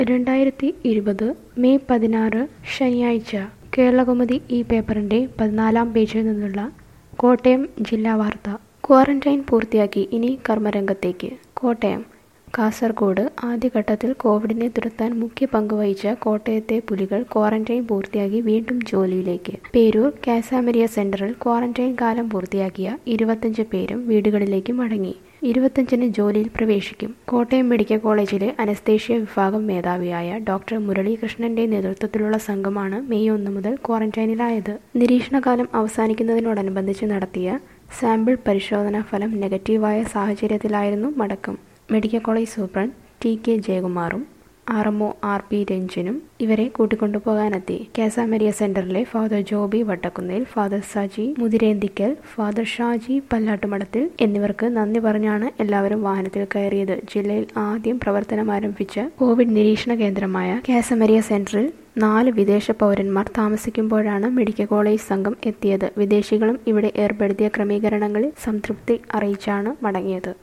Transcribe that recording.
രണ്ടായിരത്തി ഇരുപത് മെയ് പതിനാറ് ശനിയാഴ്ച കേരളകൗമുദി ഈ പേപ്പറിൻ്റെ പതിനാലാം പേജിൽ നിന്നുള്ള കോട്ടയം ജില്ലാ വാർത്ത ക്വാറന്റൈൻ പൂർത്തിയാക്കി ഇനി കർമ്മരംഗത്തേക്ക് കോട്ടയം കാസർഗോഡ് ആദ്യഘട്ടത്തിൽ കോവിഡിനെ തുരത്താൻ മുഖ്യ പങ്ക് വഹിച്ച കോട്ടയത്തെ പുലികൾ ക്വാറന്റൈൻ പൂർത്തിയാക്കി വീണ്ടും ജോലിയിലേക്ക് പേരൂർ കാസാമരിയ സെന്ററിൽ ക്വാറന്റൈൻ കാലം പൂർത്തിയാക്കിയ ഇരുപത്തഞ്ച് പേരും വീടുകളിലേക്ക് മടങ്ങി ഇരുപത്തഞ്ചിന് ജോലിയിൽ പ്രവേശിക്കും കോട്ടയം മെഡിക്കൽ കോളേജിലെ അനസ്തേഷ്യ വിഭാഗം മേധാവിയായ ഡോക്ടർ മുരളീകൃഷ്ണന്റെ നേതൃത്വത്തിലുള്ള സംഘമാണ് മെയ് ഒന്ന് മുതൽ ക്വാറന്റൈനിലായത് നിരീക്ഷണകാലം അവസാനിക്കുന്നതിനോടനുബന്ധിച്ച് നടത്തിയ സാമ്പിൾ പരിശോധനാ ഫലം നെഗറ്റീവായ സാഹചര്യത്തിലായിരുന്നു മടക്കം medical college superintendent T K ജയകുമാറും R M O R P രഞ്ജനും ഇവരെ കൂട്ടിക്കൊണ്ടുപോകാനെത്തി കാസാമരിയ സെന്ററിലെ father Joby Vattakunnel father Saji Muthirenthikkal father Shaji Pallattumadathil എന്നിവർക്ക് നന്ദി പറഞ്ഞാണ് എല്ലാവരും വാഹനത്തിൽ കയറിയത് ജില്ലയിൽ ആദ്യം പ്രവർത്തനം ആരംഭിച്ച കോവിഡ് നിരീക്ഷണ കേന്ദ്രമായ കാസമരിയ സെന്ററിൽ നാല് വിദേശ പൗരന്മാർ താമസിക്കുമ്പോഴാണ് മെഡിക്കൽ കോളേജ് സംഘം എത്തിയത് വിദേശികളും ഇവിടെ ഏർപ്പെടുത്തിയ ക്രമീകരണങ്ങളിൽ സംതൃപ്തി അറിയിച്ചാണ് മടങ്ങിയത്